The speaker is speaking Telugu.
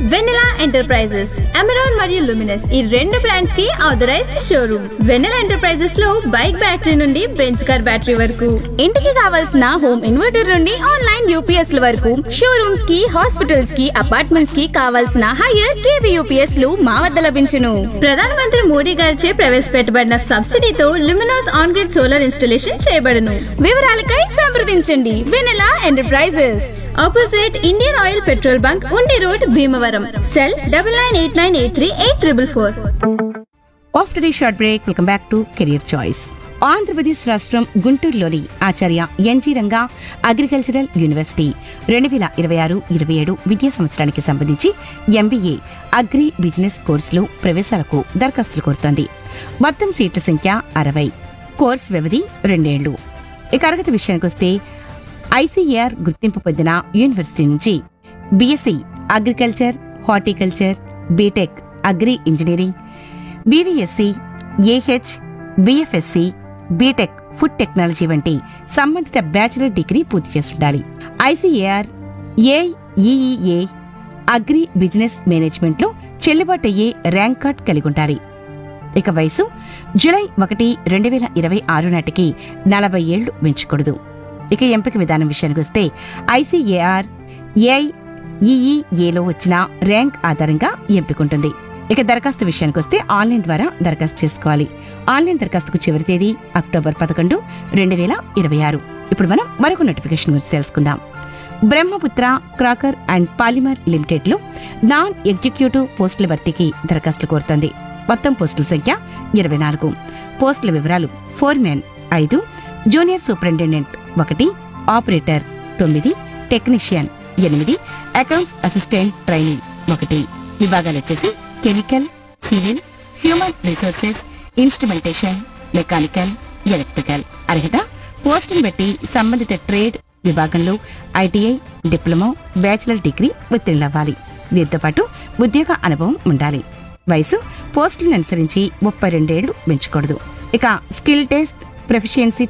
వెనెలా ఎంటర్ప్రైజెస్ అమెరాన్ మరియు లుమినస్ ఈ రెండు బ్రాండ్స్ కి ఆథరైజ్డ్ షోరూమ్ వెనెలా ఎంటర్ప్రైజెస్ లో బైక్ బ్యాటరీ నుండి బెంచ్ కార్ బ్యాటరీ వరకు ఇంటికి కావాల్సిన హోమ్ ఇన్వర్టర్ నుండి ఆన్లైన్ యూపీఎస్ ల వరకు షోరూమ్స్ కి హాస్పిటల్స్ కి అపార్ట్మెంట్స్ కి కావాల్సిన హైయర్ కేవీ యూపీఎస్ లు మా వద్ద లభించును ప్రధానమంత్రి మోడీ గారిచే ప్రవేశపెట్టబడిన సబ్సిడీతో Luminous on grid solar installation చేయబడును వివరాలకై సంప్రదించండి Venela enterprises opposite Indian oil petrol bunk Undi road Bhimavaram cell double nine eight nine eight three eight triple four after ఈ short break welcome back to career choice Andhra Pradesh రాష్ట్రం గుంటూరులోని Acharya NG Ranga agricultural university రెండు వేల ఇరవై ఆరు ఇరవై ఏడు విద్యా సంవత్సరానికి సంబంధించి ఎంబీఏ అగ్రి బిజినెస్ కోర్సులు ప్రవేశాలకు దరఖాస్తులు కోరుతోంది మొత్తం సీట్ల సంఖ్య అరవై కోర్స్ వ్యవధి రెండేళ్లు ఇక అర్హత విషయానికి వస్తే ఐసీఏఆర్ గుర్తింపు పొందిన యూనివర్సిటీ నుంచి BSc agriculture horticulture BTech agri engineering BVSc AH BFSc BTech food technology వంటి సంబంధిత బ్యాచిలర్ డిగ్రీ పూర్తి చేసి ఉండాలి ఐసీఏఆర్ ఏఈఈఏ అగ్రి బిజినెస్ మేనేజ్మెంట్లో చెల్లుబాటు అయ్యే ర్యాంక్ కార్డ్ కలిగి ఉండాలి ఇక వయసు జూలై ఒకటి రెండు వేల ఇరవై ఆరు నాటికి నలభై ఏళ్లు పెంచకూడదు ఇక ఎంపిక విధానం విషయానికి వస్తే ఐసీఏఆర్ ఏఐఈఈఏలో వచ్చిన ర్యాంక్ ఆధారంగా ఎంపిక ఉంటుంది ఇక దరఖాస్తు విషయానికి వస్తే ఆన్లైన్ ద్వారా దరఖాస్తు చేసుకోవాలి ఆన్లైన్ దరఖాస్తుకు చివరి తేదీ అక్టోబర్ పదకొండు రెండు వేల ఇరవై ఆరు ఇప్పుడు మనం మరొక నోటిఫికేషన్ గురించి తెలుసుకుందాం Brahmaputra cracker and polymer limited లో నాన్ ఎగ్జిక్యూటివ్ పోస్టుల భర్తీకి దరఖాస్తులు కోరుతోంది మొత్తం పోస్టుల సంఖ్య ఇరవై నాలుగు పోస్టుల వివరాలు ఫోర్ మ్యాన్ ఐదు జూనియర్ సూపరింటెండెంట్ ఒకటి ఆపరేటర్ తొమ్మిది టెక్నీషియన్ ఎనిమిది అకౌంట్స్ అసిస్టెంట్ ట్రైనింగ్ ఒకటి విభాగాలు వచ్చేసి chemical civil human resources instrumentation mechanical electrical అర్హత పోస్టును బట్టి సంబంధిత ట్రేడ్ విభాగంలో ఐటీఐ డిప్లొమా బ్యాచిలర్ డిగ్రీ ఉత్తీర్ణవ్వాలి దీంతో పాటు ఉద్యోగ అనుభవం ఉండాలి వయసు పోస్టులను అనుసరించి ముప్పై రెండేళ్లు పెంచకూడదు ఇక స్కిల్ టెస్ట్ ప్రొఫిషియన్సీ